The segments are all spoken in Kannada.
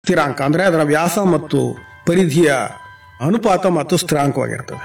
ಸ್ಥಿರಾಂಕ ಅಂದ್ರೆ ಅದರ ವ್ಯಾಸ ಮತ್ತು ಪರಿಧಿಯ ಅನುಪಾತ ಮತ್ತು ಸ್ಥಿರಾಂಕವಾಗಿರ್ತದೆ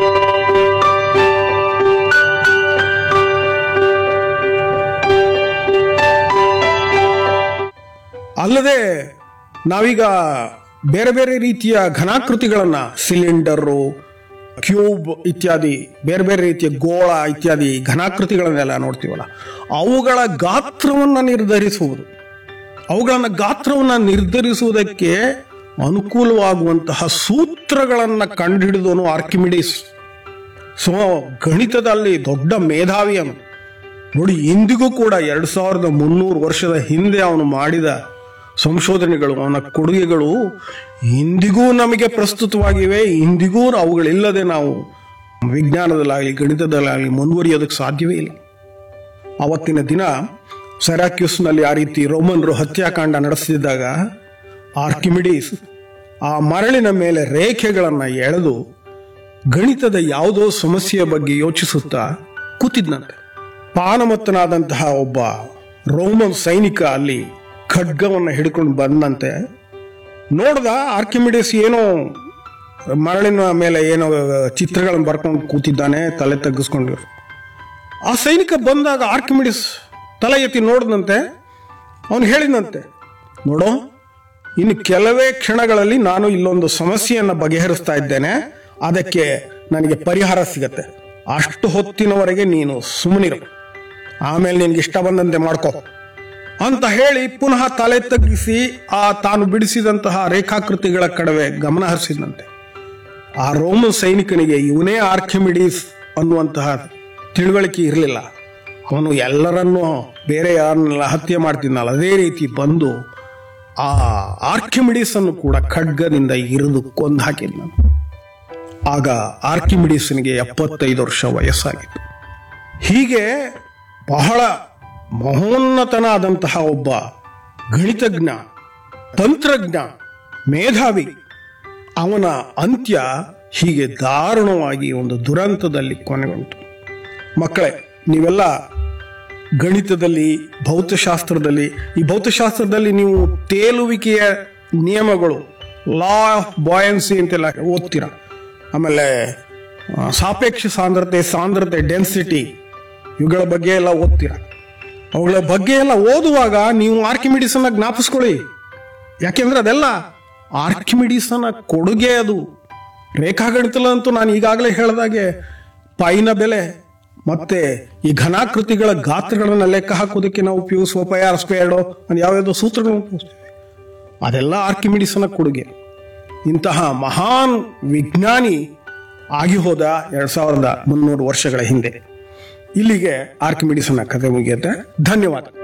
ಅಲ್ಲದೆ ನಾವೀಗ ಬೇರೆ ಬೇರೆ ರೀತಿಯ ಘನಾಕೃತಿಗಳನ್ನ ಸಿಲಿಂಡರು ಕ್ಯೂಬ್ ಇತ್ಯಾದಿ ಬೇರೆ ಬೇರೆ ರೀತಿಯ ಗೋಳ ಇತ್ಯಾದಿ ಘನಾಕೃತಿಗಳನ್ನೆಲ್ಲ ನೋಡ್ತೀವಲ್ಲ ಅವುಗಳ ಗಾತ್ರವನ್ನು ನಿರ್ಧರಿಸುವುದು ಅವುಗಳನ್ನ ಗಾತ್ರವನ್ನು ನಿರ್ಧರಿಸುವುದಕ್ಕೆ ಅನುಕೂಲವಾಗುವಂತಹ ಸೂತ್ರಗಳನ್ನು ಕಂಡುಹಿಡಿದವನು ಆರ್ಕಿಮಿಡಿಸ್ ಸೊ ಗಣಿತದಲ್ಲಿ ದೊಡ್ಡ ಮೇಧಾವಿ ಅವನು ನೋಡಿ ಇಂದಿಗೂ ಕೂಡ ಎರಡು ಸಾವಿರದ ಮುನ್ನೂರು ವರ್ಷದ ಹಿಂದೆ ಅವನು ಮಾಡಿದ ಸಂಶೋಧನೆಗಳು ಅವನ ಕೊಡುಗೆಗಳು ಇಂದಿಗೂ ನಮಗೆ ಪ್ರಸ್ತುತವಾಗಿವೆ ಇಂದಿಗೂ ಅವುಗಳಿಲ್ಲದೆ ನಾವು ವಿಜ್ಞಾನದಲ್ಲಾಗಲಿ ಗಣಿತದಲ್ಲಾಗಲಿ ಮುಂದುವರಿಯೋದಕ್ಕೆ ಸಾಧ್ಯವೇ ಇಲ್ಲ ಅವತ್ತಿನ ದಿನ ಸೆರಾಕ್ಯೂಸ್ನಲ್ಲಿ ಆ ರೀತಿ ರೋಮನ್ರು ಹತ್ಯಾಕಾಂಡ ನಡೆಸ್ತಿದ್ದಾಗ ಆರ್ಕಿಮಿಡೀಸ್ ಆ ಮರಳಿನ ಮೇಲೆ ರೇಖೆಗಳನ್ನು ಎಳೆದು ಗಣಿತದ ಯಾವುದೋ ಸಮಸ್ಯೆಯ ಬಗ್ಗೆ ಯೋಚಿಸುತ್ತಾ ಕೂತಿದ್ನಂತೆ ಪಾನಮತ್ತನಾದಂತಹ ಒಬ್ಬ ರೋಮನ್ ಸೈನಿಕ ಅಲ್ಲಿ ಖಡ್ಗವನ್ನು ಹಿಡ್ಕೊಂಡು ಬಂದಂತೆ ನೋಡ್ದ ಆರ್ಕಿಮಿಡಿಸ್ ಏನೋ ಮರಳಿನ ಮೇಲೆ ಏನೋ ಚಿತ್ರಗಳನ್ನು ಬರ್ಕೊಂಡು ಕೂತಿದ್ದಾನೆ ತಲೆ ತಗ್ಗಿಸ್ಕೊಂಡು ಆ ಸೈನಿಕ ಬಂದಾಗ ಆರ್ಕಿಮಿಡಿಸ್ ತಲೆ ಎತ್ತಿ ನೋಡಿದಂತೆ ಅವನು ಹೇಳಿದಂತೆ ನೋಡು ಇನ್ನು ಕೆಲವೇ ಕ್ಷಣಗಳಲ್ಲಿ ನಾನು ಇಲ್ಲೊಂದು ಸಮಸ್ಯೆಯನ್ನು ಬಗೆಹರಿಸ್ತಾ ಇದ್ದೇನೆ ಅದಕ್ಕೆ ನನಗೆ ಪರಿಹಾರ ಸಿಗತ್ತೆ ಅಷ್ಟು ಹೊತ್ತಿನವರೆಗೆ ನೀನು ಸುಮ್ಮನಿರು ಆಮೇಲೆ ನಿನ್ಗೆ ಇಷ್ಟ ಬಂದಂತೆ ಮಾಡ್ಕೋ ಅಂತ ಹೇಳಿ ಪುನಃ ತಲೆ ತಗ್ಗಿಸಿ ಆ ತಾನು ಬಿಡಿಸಿದಂತಹ ರೇಖಾಕೃತಿಗಳ ಕಡವೆ ಗಮನ ಹರಿಸಿದಂತೆ ಆ ರೋಮನ್ ಸೈನಿಕನಿಗೆ ಇವನೇ ಆರ್ಕಿಮಿಡೀಸ್ ಅನ್ನುವಂತಹ ತಿಳುವಳಿಕೆ ಇರಲಿಲ್ಲ ಅವನು ಎಲ್ಲರನ್ನೂ ಬೇರೆ ಯಾರನ್ನೆಲ್ಲ ಹತ್ಯೆ ಮಾಡ್ತಿದ್ನಲ್ಲ ಅದೇ ರೀತಿ ಬಂದು ಆ ಆರ್ಕಿಮಿಡೀಸ್ ಅನ್ನು ಕೂಡ ಖಡ್ಗದಿಂದ ಇರಿದು ಕೊಂದು ಹಾಕಿದ್ನು ಆಗ ಆರ್ಕಿಮಿಡೀಸ್ನಿಗೆ ಎಪ್ಪತ್ತೈದು ವರ್ಷ ವಯಸ್ಸಾಗಿತ್ತು ಹೀಗೆ ಬಹಳ ಮಹೋನ್ನತನಾದಂತಹ ಒಬ್ಬ ಗಣಿತಜ್ಞ ತಂತ್ರಜ್ಞ ಮೇಧಾವಿ ಅವನ ಅಂತ್ಯ ಹೀಗೆ ದಾರುಣವಾಗಿ ಒಂದು ದುರಂತದಲ್ಲಿ ಕೊನೆಗೊಂಡು ಮಕ್ಕಳೇ ನೀವೆಲ್ಲ ಗಣಿತದಲ್ಲಿ ಭೌತಶಾಸ್ತ್ರದಲ್ಲಿ ಈ ಭೌತಶಾಸ್ತ್ರದಲ್ಲಿ ನೀವು ತೇಲುವಿಕೆಯ ನಿಯಮಗಳು ಲಾ ಆಫ್ ಬಾಯನ್ಸಿ ಅಂತೆಲ್ಲ ಓದ್ತೀರ ಆಮೇಲೆ ಆ, ಸಾಪೇಕ್ಷ ಸಾಂದ್ರತೆ ಸಾಂದ್ರತೆ ಡೆನ್ಸಿಟಿ ಇವುಗಳ ಬಗ್ಗೆ ಎಲ್ಲ ಓದ್ತೀರ ಅವುಗಳ ಬಗ್ಗೆ ಎಲ್ಲ ಓದುವಾಗ ನೀವು ಆರ್ಕಿಮಿಡಿಸನ್ನ ಜ್ಞಾಪಿಸ್ಕೊಳ್ಳಿ ಯಾಕೆಂದ್ರೆ ಅದೆಲ್ಲ ಆರ್ಕಿಮಿಡಿಸನ ಕೊಡುಗೆ ಅದು ರೇಖಾಗಣಿತಲಂತೂ ನಾನು ಈಗಾಗಲೇ ಹೇಳಿದಾಗೆ ಪೈನ ಬೆಲೆ ಮತ್ತೆ ಈ ಘನಾಕೃತಿಗಳ ಗಾತ್ರಗಳನ್ನು ಲೆಕ್ಕ ಹಾಕೋದಕ್ಕೆ ನಾವು ಉಪಯೋಗಿಸುವ ಪೈ ಆರ್ ಸ್ಕ್ವೇರ್ಡು ಅದು ಯಾವ್ಯಾವುದೋ ಸೂತ್ರಗಳನ್ನು ಉಪಯೋಗಿಸ್ತೀವಿ ಅದೆಲ್ಲ ಆರ್ಕಿಮಿಡಿಸನ ಕೊಡುಗೆ ಇಂತಹ ಮಹಾನ್ ವಿಜ್ಞಾನಿ ಆಗಿ ಹೋದ ಎರಡ್ ಸಾವಿರದ ಮುನ್ನೂರು ವರ್ಷಗಳ ಹಿಂದೆ ಇಲ್ಲಿಗೆ ಆರ್ಕಿಮಿಡಿಸನ ಕಥೆ ಮುಗಿಯುತ್ತೆ ಧನ್ಯವಾದ